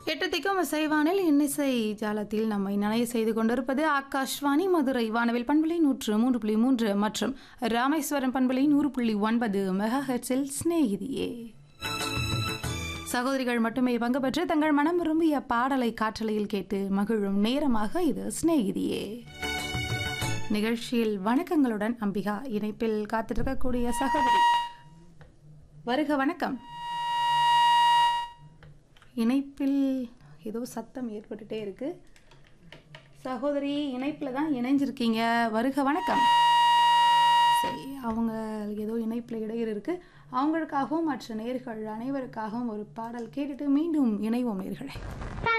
எட்டு திக்கும் இசைவானில் இன்னிசை ஜாலத்தில் நம்மை நனைய செய்து கொண்டிருப்பது ஆகாஷ்வாணி மதுரை வானவில் பண்பலை நூற்று மூன்று புள்ளி மூன்று மற்றும் ராமேஸ்வரம் பண்பலை நூறு புள்ளி ஒன்பது மெகா ஹெட்ஸில் சிநேகிதியே சகோதரிகள் மட்டுமே பங்கு பெற்று தங்கள் மனம் விரும்பிய பாடலை காற்றலையில் கேட்டு மகிழும் நேரமாக இது சிநேகிதியே நிகழ்ச்சியில் வணக்கங்களுடன் அம்பிகா இணைப்பில் காத்திருக்கக்கூடிய சகோதரி வருக வணக்கம் இணைப்பில் ஏதோ சத்தம் ஏற்பட்டுட்டே இருக்கு சகோதரி இணைப்பில் தான் இணைஞ்சிருக்கீங்க வருக வணக்கம் சரி அவங்க ஏதோ இணைப்பில் இடையில் இருக்கு அவங்களுக்காகவும் மற்ற நேர்கள் அனைவருக்காகவும் ஒரு பாடல் கேட்டுட்டு மீண்டும் இணைவோம் நேர்களை